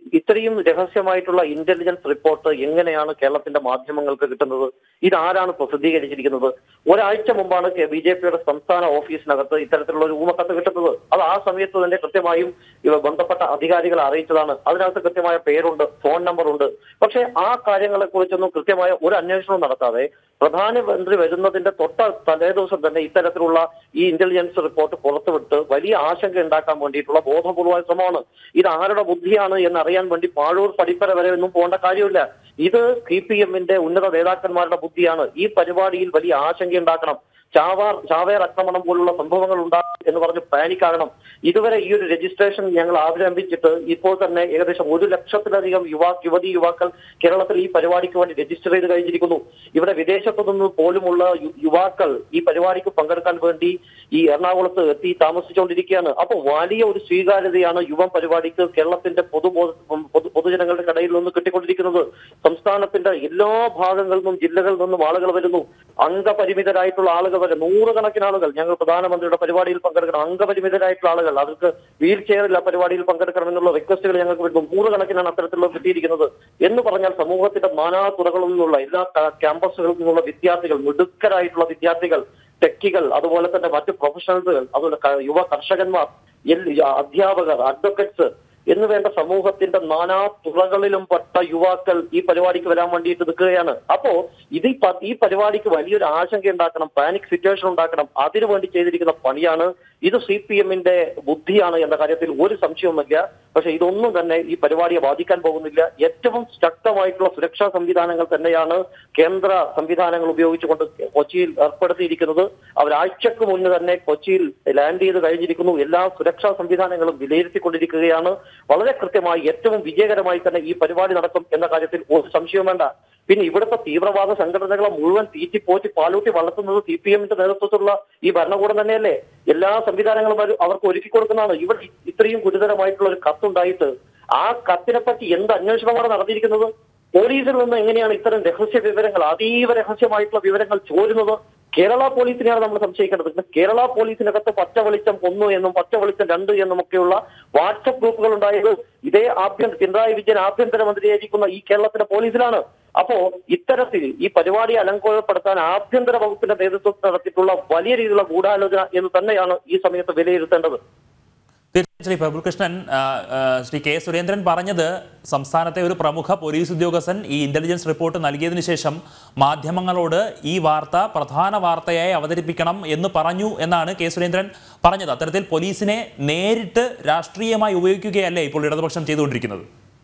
ഇത്രയും രഹസ്യമായിട്ടുള്ള intelligence report എങ്ങനെയാണ് കേരളത്തിന്റെ മാധ്യമങ്ങൾക്ക് കിട്ടുന്നത് ഇതാരാണ് പ്രസിദ്ധീകരിച്ചിരിക്കുന്നത് ഒരാഴ്ച മുമ്പാണ് ബി ജെ പിയുടെ സംസ്ഥാന ഓഫീസിനകത്ത് ഇത്തരത്തിലുള്ള ഒരു ഊമക്കത്ത് കിട്ടുന്നത് അത് ആ സമയത്ത് തന്നെ കൃത്യമായും ഇവ ബന്ധപ്പെട്ട അധികാരികളെ അറിയിച്ചതാണ് അതിനകത്ത് കൃത്യമായ പേരുണ്ട് ഫോൺ നമ്പർ ഉണ്ട് പക്ഷേ ആ കാര്യങ്ങളെ കുറിച്ചൊന്നും കൃത്യമായ ഒരു അന്വേഷണവും നടത്താതെ പ്രധാനമന്ത്രി വരുന്നതിന്റെ തൊട്ട തലേ ദിവസം തന്നെ ഇത്തരത്തിലുള്ള ഈ ഇന്റലിജൻസ് റിപ്പോർട്ട് പുറത്തുവിട്ട് വലിയ ആശങ്ക ഉണ്ടാക്കാൻ വേണ്ടിയിട്ടുള്ള ബോധപൂർവമായ ശ്രമമാണ് ഇത് ആരുടെ ബുദ്ധിയാണ് എന്ന് അറിയാൻ വേണ്ടി പാഴൂർ പടിപ്പര വരെ ഒന്നും പോകേണ്ട കാര്യമില്ല ഇത് സി പി എമ്മിന്റെ ഉന്നത നേതാക്കന്മാരുടെ ബുദ്ധിയാണ് ഈ പരിപാടിയിൽ വലിയ ആശങ്ക ഉണ്ടാക്കണം ചാവാർ ചാവേർ ആക്രമണം പോലുള്ള സംഭവങ്ങൾ ഉണ്ടാകും എന്ന് പറഞ്ഞ് പാനിക് ആകണം ഇതുവരെ ഈ ഒരു രജിസ്ട്രേഷൻ ഞങ്ങൾ ആരംഭിച്ചിട്ട് ഇപ്പോൾ തന്നെ ഏകദേശം ഒരു ലക്ഷത്തിലധികം യുവാ യുവതി യുവാക്കൾ കേരളത്തിൽ ഈ പരിപാടിക്ക് വേണ്ടി രജിസ്റ്റർ ചെയ്ത് കഴിഞ്ഞിരിക്കുന്നു ഇവിടെ വിദേശത്തു നിന്ന് പോലുമുള്ള യു- യുവാക്കൾ ഈ പരിപാടിക്ക് പങ്കെടുക്കാൻ വേണ്ടി ഈ എറണാകുളത്ത് എത്തി താമസിച്ചുകൊണ്ടിരിക്കുകയാണ് അപ്പൊ വലിയ ഒരു സ്വീകാര്യതയാണ് യുവം പരിപാടിക്ക് കേരളത്തിന്റെ പൊതുബോധ പൊതു പൊതുജനങ്ങളുടെ കടയിൽ നിന്ന് കിട്ടിക്കൊണ്ടിരിക്കുന്നത് സംസ്ഥാനത്തിന്റെ എല്ലാ ഭാഗങ്ങളിൽ നിന്നും ജില്ലകളിൽ നിന്നും ആളുകൾ വരുന്നു അംഗപരിമിതരായിട്ടുള്ള ആളുകൾ വരെ നൂറുകണക്കിന് ആളുകൾ ഞങ്ങൾ പ്രധാനമന്ത്രിയുടെ പരിപാടിയിൽ പങ്കെടുക്കണം അംഗപരിമിതരായിട്ടുള്ള ആളുകൾ അവർക്ക് വീൽ ചെയറിൽ ആ പരിപാടിയിൽ പങ്കെടുക്കണം എന്നുള്ള റിക്വസ്റ്റുകൾ ഞങ്ങൾക്ക് വരുന്നു നൂറുകണക്കിനാണ് അത്തരത്തിലുള്ള കിട്ടിയിരിക്കുന്നത് എന്ന് പറഞ്ഞാൽ സമൂഹത്തിന്റെ നാനാ തുറകളിൽ നിന്നുള്ള എല്ലാ ക- ക്യാമ്പസുകളിൽ നിന്നുള്ള വിദ്യാർത്ഥികൾ മിടുക്കരായിട്ടുള്ള വിദ്യാർത്ഥികൾ ടെക്കികൾ അതുപോലെ തന്നെ മറ്റ് പ്രൊഫഷണൽസുകൾ അതുപോലെ ക- യുവ കർഷകന്മാർ എൽ- അധ്യാപകർ അഡ്വക്കേറ്റ്സ് എന്ന് വേണ്ട സമൂഹത്തിന്റെ നാനാ തുറകളിലും പെട്ട യുവാക്കൾ ഈ പരിപാടിക്ക് വരാൻ വേണ്ടിയിട്ട് നിൽക്കുകയാണ് അപ്പോ ഇത് ഈ പ- ഈ പരിപാടിക്ക് വലിയൊരു ആശങ്ക ഉണ്ടാക്കണം പാനിക് സിറ്റുവേഷൻ ഉണ്ടാക്കണം അതിനു വേണ്ടി ചെയ്തിരിക്കുന്ന പണിയാണ് ഇത് സി പി എമ്മിന്റെ ബുദ്ധിയാണ് എന്ന കാര്യത്തിൽ ഒരു സംശയവുമില്ല പക്ഷെ ഇതൊന്നും തന്നെ ഈ പരിപാടിയെ ബാധിക്കാൻ പോകുന്നില്ല ഏറ്റവും ശക്തമായിട്ടുള്ള സുരക്ഷാ സംവിധാനങ്ങൾ തന്നെയാണ് കേന്ദ്ര സംവിധാനങ്ങൾ ഉപയോഗിച്ചുകൊണ്ട് കൊച്ചിയിൽ ഏർപ്പെടുത്തിയിരിക്കുന്നത് അവരാഴ്ചക്ക് മുന്നേ തന്നെ കൊച്ചിയിൽ ലാൻഡ് ചെയ്ത് കഴിഞ്ഞിരിക്കുന്നു എല്ലാ സുരക്ഷാ സംവിധാനങ്ങളും വിലയിരുത്തിക്കൊണ്ടിരിക്കുകയാണ് വളരെ കൃത്യമായി ഏറ്റവും വിജയകരമായി തന്നെ ഈ പരിപാടി നടക്കും എന്ന കാര്യത്തിൽ ഒരു സംശയവും വേണ്ട പിന്നെ ഇവിടുത്തെ തീവ്രവാദ സംഘടനകളെ മുഴുവൻ തീറ്റി പോറ്റി പാലൂട്ടി വളർത്തുന്നത് സി പി എമ്മിന്റെ നേതൃത്വത്തിലുള്ള ഈ ഭരണകൂടം തന്നെയല്ലേ എല്ലാ സംവിധാനങ്ങളും അവർ- അവർക്ക് ഒരുക്കി കൊടുക്കുന്നതാണ് ഇവിടെ ഇത്രയും ഗുരുതരമായിട്ടുള്ള ഒരു കത്തുണ്ടായിട്ട് ആ കത്തിനെ പറ്റി എന്ത് അന്വേഷണമാണ് നടത്തിയിരിക്കുന്നത് പോലീസിൽ നിന്ന് എങ്ങനെയാണ് ഇത്തരം രഹസ്യ വിവരങ്ങൾ അതീവ രഹസ്യമായിട്ടുള്ള വിവരങ്ങൾ ചോരുന്നത് കേരള പോലീസിനെയാണ് നമ്മൾ സംശയിക്കേണ്ടത് ഇത് കേരള പോലീസിനകത്ത് പച്ച വെളിച്ചം ഒന്ന് എന്നും പച്ച വെളിച്ചം രണ്ട് എന്നും ഒക്കെയുള്ള വാട്സപ്പ് ഗ്രൂപ്പുകൾ ഉണ്ടായത് ഇതേ ആഭ്യന്തര പിണറായി വിജയൻ ആഭ്യന്തരമന്ത്രിയായിരിക്കുന്ന ഈ കേരളത്തിലെ പോലീസിലാണ് അപ്പോ ഇത്തരത്തിൽ ഈ പരിപാടി അലങ്കോലപ്പെടുത്താൻ ആഭ്യന്തര വകുപ്പിന്റെ നേതൃത്വത്തിൽ നടത്തിയിട്ടുള്ള വലിയ രീതിയിലുള്ള ഗൂഢാലോചന എന്ന് തന്നെയാണ് ഈ സമയത്ത് വിലയിരുത്തേണ്ടത് തീർച്ചയായും ശ്രീ പ്രഭുകൃഷ്ണൻ ആ, ആ, ശ്രീ കെ സുരേന്ദ്രൻ പറഞ്ഞത് സംസ്ഥാനത്തെ ഒരു പ്രമുഖ പോലീസ് ഉദ്യോഗസ്ഥൻ ഈ ഇന്റലിജൻസ് റിപ്പോർട്ട് നൽകിയതിനു ശേഷം മാധ്യമങ്ങളോട് ഈ വാർത്ത പ്രധാന വാർത്തയായി അവതരിപ്പിക്കണം എന്ന് പറഞ്ഞു എന്നാണ് കെ സുരേന്ദ്രൻ പറഞ്ഞത് അത്തരത്തിൽ പോലീസിനെ നേരിട്ട് രാഷ്ട്രീയമായി ഉപയോഗിക്കുകയല്ലേ ഇപ്പോൾ ഇടതുപക്ഷം ചെയ്തുകൊണ്ടിരിക്കുന്നത്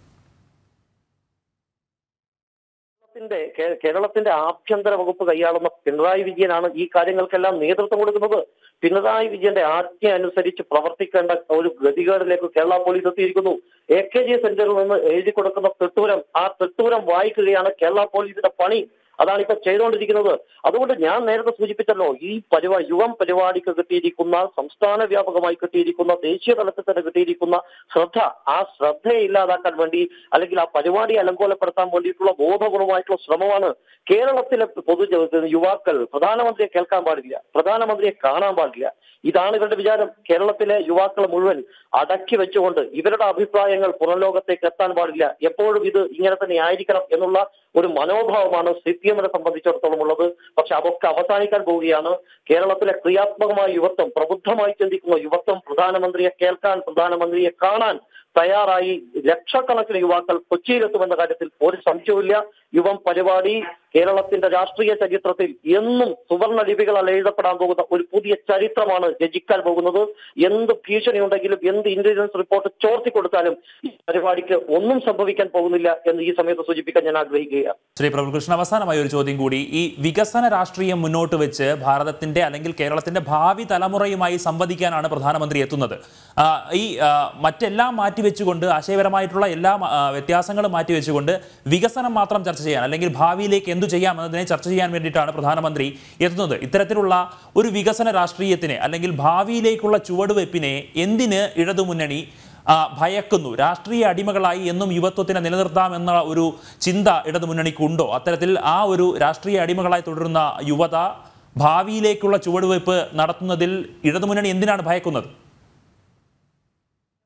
കേരളത്തിന്റെ കേ- കേരളത്തിന്റെ ആഭ്യന്തര വകുപ്പ് കൈയാളുന്ന പിണറായി വിജയനാണ് ഈ കാര്യങ്ങൾക്കെല്ലാം നേതൃത്വം കൊടുക്കുന്നത് പിണറായി വിജയന്റെ ആജ്ഞ അനുസരിച്ച് പ്രവർത്തിക്കേണ്ട ഒരു ഗതികേടിലേക്ക് കേരള പോലീസ് എത്തിയിരിക്കുന്നു എ കെ ജി സെന്ററിൽ നിന്ന് എഴുതി കൊടുക്കുന്ന തെട്ടൂരം ആ തെട്ടൂരം വായിക്കുകയാണ് കേരള പോലീസിന്റെ പണി അതാണ് ഇപ്പൊ ചെയ്തുകൊണ്ടിരിക്കുന്നത് അതുകൊണ്ട് ഞാൻ നേരത്തെ സൂചിപ്പിച്ചല്ലോ ഈ പരിപാടി യുവം പരിപാടിക്ക് കിട്ടിയിരിക്കുന്ന സംസ്ഥാന വ്യാപകമായി കിട്ടിയിരിക്കുന്ന ദേശീയ തലത്തിൽ തന്നെ കിട്ടിയിരിക്കുന്ന ശ്രദ്ധ ആ ശ്രദ്ധയെ ഇല്ലാതാക്കാൻ വേണ്ടി അല്ലെങ്കിൽ ആ പരിപാടി അലങ്കോലപ്പെടുത്താൻ വേണ്ടിയിട്ടുള്ള ബോധപൂർവമായിട്ടുള്ള ശ്രമമാണ് കേരളത്തിലെ പൊതു യുവാക്കൾ പ്രധാനമന്ത്രിയെ കേൾക്കാൻ പാടില്ല പ്രധാനമന്ത്രിയെ കാണാൻ പാടില്ല ഇതാണ് ഇവരുടെ വിചാരം കേരളത്തിലെ യുവാക്കൾ മുഴുവൻ അടക്കി വെച്ചുകൊണ്ട് ഇവരുടെ അഭിപ്രായങ്ങൾ പുറം ലോകത്തേക്ക് എത്താൻ പാടില്ല എപ്പോഴും ഇത് ഇങ്ങനെ തന്നെ ആയിരിക്കണം എന്നുള്ള ഒരു മനോഭാവമാണ് സി പി എമ്മിനെ സംബന്ധിച്ചിടത്തോളം ഉള്ളത് പക്ഷെ അതൊക്കെ അവസാനിക്കാൻ പോവുകയാണ് കേരളത്തിലെ ക്രിയാത്മകമായ യുവത്വം പ്രബുദ്ധമായി ചിന്തിക്കുന്ന യുവത്വം പ്രധാനമന്ത്രിയെ കേൾക്കാൻ പ്രധാനമന്ത്രിയെ കാണാൻ തയ്യാറായി ലക്ഷക്കണക്കിന് യുവാക്കൾ കൊച്ചിയിലെത്തുമെന്ന കാര്യത്തിൽ ഒരു സംശയവുമില്ല യുവം പരിപാടി കേരളത്തിന്റെ രാഷ്ട്രീയ ചരിത്രത്തിൽ എന്നും സുവർണ ലിപികളാൽ എഴുതപ്പെടാൻ പോകുന്ന ഒരു പുതിയ ചരിത്രമാണ് രചിക്കാൻ പോകുന്നത് എന്ത് ഭീഷണി ഉണ്ടെങ്കിലും എന്ത് ഇന്റലിജൻസ് റിപ്പോർട്ട് ചോർത്തി കൊടുത്താലും ഈ പരിപാടിക്ക് ഒന്നും സംഭവിക്കാൻ പോകുന്നില്ല എന്ന് ഈ സമയത്ത് സൂചിപ്പിക്കാൻ ഞാൻ ആഗ്രഹിക്കുകയാണ് ശ്രീ പ്രഭുകൃഷ്ണൻ അവസാനമായി ഒരു ചോദ്യം കൂടി ഈ വികസന രാഷ്ട്രീയം മുന്നോട്ട് വെച്ച് ഭാരതത്തിന്റെ അല്ലെങ്കിൽ കേരളത്തിന്റെ ഭാവി തലമുറയുമായി സംവദിക്കാനാണ് പ്രധാനമന്ത്രി എത്തുന്നത് ആ, ഈ ആ, മറ്റെല്ലാം മാറ്റിവെച്ചുകൊണ്ട് ആശയപരമായിട്ടുള്ള എല്ലാ ആ, വ്യത്യാസങ്ങളും മാറ്റിവെച്ചുകൊണ്ട് വികസനം മാത്രം ചർച്ച ചെയ്യാൻ അല്ലെങ്കിൽ ഭാവിയിലേക്ക് എന്തു ചെയ്യാം എന്നതിനെ ചർച്ച ചെയ്യാൻ വേണ്ടിയിട്ടാണ് പ്രധാനമന്ത്രി എത്തുന്നത് ഇത്തരത്തിലുള്ള ഒരു വികസന രാഷ്ട്രീയത്തിനെ അല്ലെങ്കിൽ ഭാവിയിലേക്കുള്ള ചുവടുവെപ്പിനെ എന്തിന് ഇടതുമുന്നണി ആ, ഭയക്കുന്നു രാഷ്ട്രീയ അടിമകളായി എന്നും യുവത്വത്തിനെ നിലനിർത്താം എന്ന ഒരു ചിന്ത ഇടതുമുന്നണിക്കുണ്ടോ അത്തരത്തിൽ ആ ഒരു രാഷ്ട്രീയ അടിമകളായി തുടരുന്ന യുവത ഭാവിയിലേക്കുള്ള ചുവടുവയ്പ് നടത്തുന്നതിൽ ഇടതുമുന്നണി എന്തിനാണ് ഭയക്കുന്നത്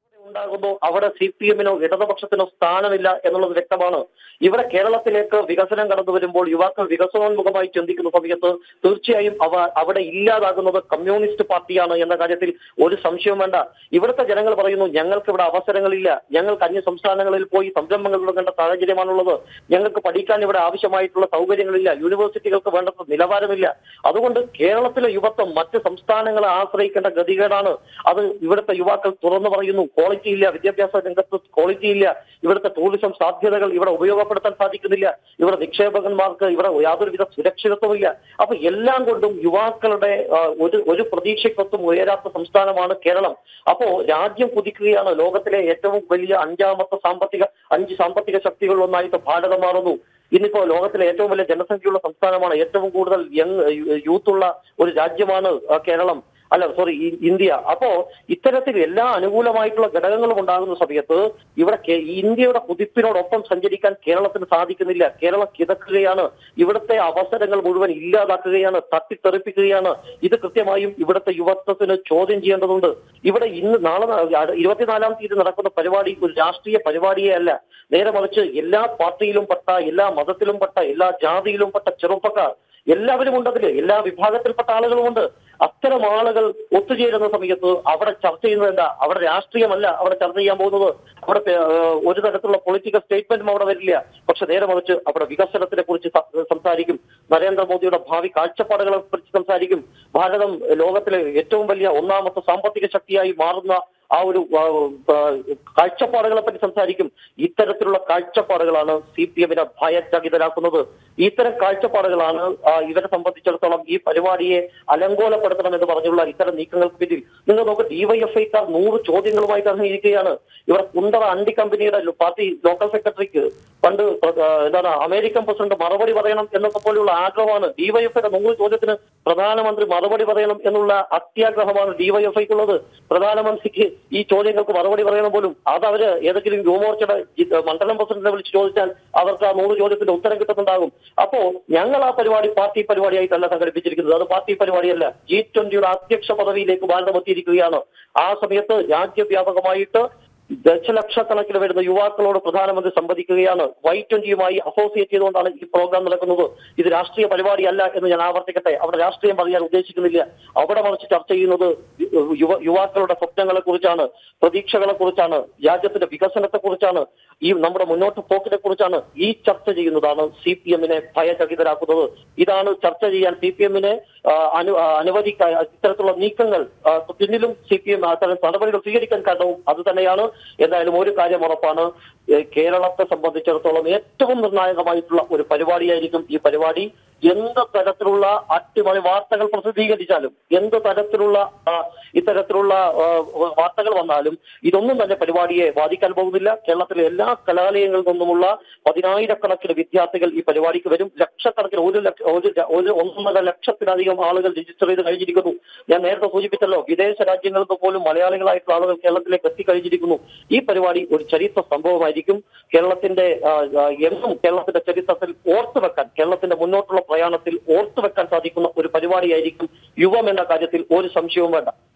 ഉണ്ടാകുന്നു അവിടെ സി പി എമ്മിനോ ഇടതുപക്ഷത്തിനോ സ്ഥാനമില്ല എന്നുള്ളത് വ്യക്തമാണ് ഇവിടെ കേരളത്തിലേക്ക് വികസനം കടന്നു വരുമ്പോൾ യുവാക്കൾ വികസനോന്മുഖമായി ചിന്തിക്കുന്ന സമയത്ത് തീർച്ചയായും അവ അവിടെ ഇല്ലാതാകുന്നത് കമ്മ്യൂണിസ്റ്റ് പാർട്ടിയാണ് എന്ന കാര്യത്തിൽ ഒരു സംശയവും വേണ്ട ഇവിടുത്തെ ജനങ്ങൾ പറയുന്നു ഞങ്ങൾക്ക് ഇവിടെ അവസരങ്ങളില്ല ഞങ്ങൾക്ക് അന്യ സംസ്ഥാനങ്ങളിൽ പോയി സംരംഭങ്ങൾ തുടങ്ങേണ്ട സാഹചര്യമാണുള്ളത് ഞങ്ങൾക്ക് പഠിക്കാൻ ഇവിടെ ആവശ്യമായിട്ടുള്ള സൗകര്യങ്ങളില്ല യൂണിവേഴ്സിറ്റികൾക്ക് വേണ്ടത്ര നിലവാരമില്ല അതുകൊണ്ട് കേരളത്തിലെ യുവത്വം മറ്റ് സംസ്ഥാനങ്ങളെ ആശ്രയിക്കേണ്ട ഗതികേടാണ് അത് ഇവിടുത്തെ യുവാക്കൾ തുറന്നു പറയുന്നു ക്വാളിറ്റി ഇല്ല വിദ്യാഭ്യാസ രംഗത്ത് ക്വാളിറ്റി ഇല്ല ഇവിടുത്തെ ടൂറിസം സാധ്യതകൾ ഇവിടെ ഉപയോഗപ്പെടുത്താൻ സാധിക്കുന്നില്ല ഇവിടെ നിക്ഷേപകന്മാർക്ക് ഇവിടെ യാതൊരുവിധ സുരക്ഷിതത്വമില്ല അപ്പൊ എല്ലാം കൊണ്ടും യുവാക്കളുടെ ആ, ഒരു ഒരു പ്രതീക്ഷയ്ക്കൊത്തും ഉയരാത്ത സംസ്ഥാനമാണ് കേരളം അപ്പോ രാജ്യം കുതിക്കുകയാണ് ലോകത്തിലെ ഏറ്റവും വലിയ അഞ്ചാമത്തെ സാമ്പത്തിക അഞ്ച് സാമ്പത്തിക ശക്തികളിലൊന്നായിട്ട് ഭാരതം മാറുന്നു ഇന്നിപ്പോ ലോകത്തിലെ ഏറ്റവും വലിയ ജനസംഖ്യയുള്ള സംസ്ഥാനമാണ് ഏറ്റവും കൂടുതൽ യങ് യൂത്തുള്ള ഒരു രാജ്യമാണ് ആ, കേരളം അല്ല സോറി ഇന്ത്യ അപ്പോ ഇത്തരത്തിൽ എല്ലാ അനുകൂലമായിട്ടുള്ള ഘടകങ്ങളും ഉണ്ടാകുന്ന സമയത്ത് ഇവിടെ കേ- ഇന്ത്യയുടെ കുതിപ്പിനോടൊപ്പം സഞ്ചരിക്കാൻ കേരളത്തിന് സാധിക്കുന്നില്ല കേരളം കിതക്കുകയാണ് ഇവിടുത്തെ അവസരങ്ങൾ മുഴുവൻ ഇല്ലാതാക്കുകയാണ് തട്ടിത്തെറിപ്പിക്കുകയാണ് ഇത് കൃത്യമായും ഇവിടുത്തെ യുവത്വത്തിന് ചോദ്യം ചെയ്യേണ്ടതുണ്ട് ഇവിടെ ഇന്ന് നാളെ ന- ഇരുപത്തിനാലാം തീയതി നടക്കുന്ന പരിപാടി ഒരു രാഷ്ട്രീയ പരിപാടിയേ അല്ല നേരെ മറിച്ച് എല്ലാ പാർട്ടിയിലും പെട്ട എല്ലാ മതത്തിലും പെട്ട എല്ലാ ജാതിയിലും പെട്ട ചെറുപ്പക്കാർ എല്ലാവരും ഉണ്ട് അതില് എല്ലാ വിഭാഗത്തിൽപ്പെട്ട ആളുകളുമുണ്ട് അത്തരം ആളുകൾ ഒത്തുചേരുന്ന സമയത്ത് അവിടെ ചർച്ച ചെയ്യുന്നത് എന്താ അവിടെ രാഷ്ട്രീയമല്ല അവിടെ ചർച്ച ചെയ്യാൻ പോകുന്നത് അവിടെ പേ- ഏഹ് ഒരു തരത്തിലുള്ള പൊളിറ്റിക്കൽ സ്റ്റേറ്റ്മെന്റും അവിടെ വരില്ല പക്ഷെ നേരെ മറിച്ച് അവിടെ വികസനത്തിനെ കുറിച്ച് സ- സംസാരിക്കും നരേന്ദ്രമോദിയുടെ ഭാവി കാഴ്ചപ്പാടുകളെ കുറിച്ച് സംസാരിക്കും ഭാരതം ലോകത്തിലെ ഏറ്റവും വലിയ ഒന്നാമത്തെ സാമ്പത്തിക ശക്തിയായി മാറുന്ന ആ ഒരു ആ, ആ, കാഴ്ചപ്പാടുകളെ പറ്റി സംസാരിക്കും ഇത്തരത്തിലുള്ള കാഴ്ചപ്പാടുകളാണ് സി പി എമ്മിനെ ഭയചകിതരാക്കുന്നത് ഇത്തരം കാഴ്ചപ്പാടുകളാണ് ആ, ഇവരെ സംബന്ധിച്ചിടത്തോളം ഈ പരിപാടിയെ അലങ്കോലപ്പെടുത്തണം എന്ന് പറഞ്ഞുള്ള ഇത്തരം നീക്കങ്ങൾക്ക് പിന്നിൽ നിങ്ങൾ നോക്ക് ഡിവൈഎഫ്ഐക്കാർ നൂറ് ചോദ്യങ്ങളുമായിട്ട് ഇറങ്ങിയിരിക്കുകയാണ് ഇവർ കുണ്ടറ അണ്ടി കമ്പനിയുടെ ലോ- പാർട്ടി ലോക്കൽ സെക്രട്ടറിക്ക് പണ്ട് പ്ര- ആ, എന്താണ് അമേരിക്കൻ പ്രസിഡന്റ് മറുപടി പറയണം എന്നൊക്കെ പോലെയുള്ള ആഗ്രഹമാണ് ഡിവൈഎഫ്ഐയുടെ നൂറ് ചോദ്യത്തിന് പ്രധാനമന്ത്രി മറുപടി പറയണം എന്നുള്ള അത്യാഗ്രഹമാണ് ഡിവൈഎഫ്ഐക്കുള്ളത് പ്രധാനമന്ത്രിക്ക് ഈ ചോദ്യങ്ങൾക്ക് മറുപടി പറയണം പോലും അത് അവര് ഏതെങ്കിലും യുവമോർച്ചയുടെ ജി- മണ്ഡലം പ്രസിഡന്റിനെ വിളിച്ച് ചോദിച്ചാൽ അവർക്ക് ആ നൂറ് ചോദ്യത്തിന്റെ ഉത്തരം കിട്ടുന്നുണ്ടാകും അപ്പോ ഞങ്ങൾ ആ പരിപാടി പാർട്ടി പരിപാടിയായിട്ടല്ല സംഘടിപ്പിച്ചിരിക്കുന്നത് അത് പാർട്ടി പരിപാടിയല്ല ജി ട്വന്റിയുടെ അധ്യക്ഷ പദവിയിലേക്ക് ഭാരതം എത്തിയിരിക്കുകയാണ് ആ സമയത്ത് രാജ്യവ്യാപകമായിട്ട് ദശലക്ഷക്കണക്കിന് വരുന്ന യുവാക്കളോട് പ്രധാനമന്ത്രി സംവദിക്കുകയാണ് വൈ ട്വന്റിയുമായി അസോസിയേറ്റ് ചെയ്തുകൊണ്ടാണ് ഈ പ്രോഗ്രാം നടക്കുന്നത് ഇത് രാഷ്ട്രീയ പരിപാടിയല്ല എന്ന് ഞാൻ ആവർത്തിക്കട്ടെ അവിടെ രാഷ്ട്രീയം പറയാൻ ഉദ്ദേശിക്കുന്നില്ല അവിടെ മറിച്ച് ചർച്ച ചെയ്യുന്നത് യുവ യുവാക്കളുടെ സ്വപ്നങ്ങളെ കുറിച്ചാണ് പ്രതീക്ഷകളെ കുറിച്ചാണ് രാജ്യത്തിന്റെ വികസനത്തെ കുറിച്ചാണ് ഈ നമ്മുടെ മുന്നോട്ട് പോക്കിനെ കുറിച്ചാണ് ഈ ചർച്ച ചെയ്യുന്നതാണ് സി പി എമ്മിനെ ഭയചകിതരാക്കുന്നത് ഇതാണ് ചർച്ച ചെയ്യാൻ സി പി എമ്മിനെ അനു ആ, അനുവദിക്കാൻ ഇത്തരത്തിലുള്ള നീക്കങ്ങൾ ആ, പിന്നിലും സി പി എം അത്തരം നടപടികൾ സ്വീകരിക്കാൻ കാരണവും അത് തന്നെയാണ് എന്തായാലും ഒരു കാര്യം ഉറപ്പാണ് ഏ, കേരളത്തെ സംബന്ധിച്ചിടത്തോളം ഏറ്റവും നിർണായകമായിട്ടുള്ള ഒരു പരിപാടിയായിരിക്കും ഈ പരിപാടി എന്ത് തരത്തിലുള്ള അട്ടിമറി വാർത്തകൾ പ്രസിദ്ധീകരിച്ചാലും എന്ത് തരത്തിലുള്ള ആ, ഇത്തരത്തിലുള്ള ആ, വാർത്തകൾ വന്നാലും ഇതൊന്നും തന്നെ പരിപാടിയെ ബാധിക്കാൻ പോകുന്നില്ല കേരളത്തിലെ എല്ലാ കലാലയങ്ങളിൽ നിന്നുമുള്ള പതിനായിരക്കണക്കിന് വിദ്യാർത്ഥികൾ ഈ പരിപാടിക്ക് വരും ലക്ഷക്കണക്കിന് ഒരു ലക്ഷ ഒരു ല- ഒരു ഒന്നര ലക്ഷത്തിലധികം ആളുകൾ രജിസ്റ്റർ ചെയ്ത് കഴിഞ്ഞിരിക്കുന്നു ഞാൻ നേരത്തെ സൂചിപ്പിച്ചല്ലോ വിദേശ രാജ്യങ്ങളിൽ നിന്ന് പോലും മലയാളികളായിട്ടുള്ള ആളുകൾ കേരളത്തിലേക്ക് എത്തിക്കഴിഞ്ഞിരിക്കുന്നു ഈ പരിപാടി ഒരു ചരിത്ര സംഭവമായിരിക്കും കേരളത്തിന്റെ ആ, ആ, എന്നും കേരളത്തിന്റെ ചരിത്രത്തിൽ ഓർത്തു വെക്കാൻ കേരളത്തിന്റെ മുന്നോട്ടുള്ള പ്രയാണത്തിൽ ഓർത്തു വെക്കാൻ സാധിക്കുന്ന ഒരു പരിപാടിയായിരിക്കും യുവം എന്ന കാര്യത്തിൽ ഒരു സംശയവും വേണ്ട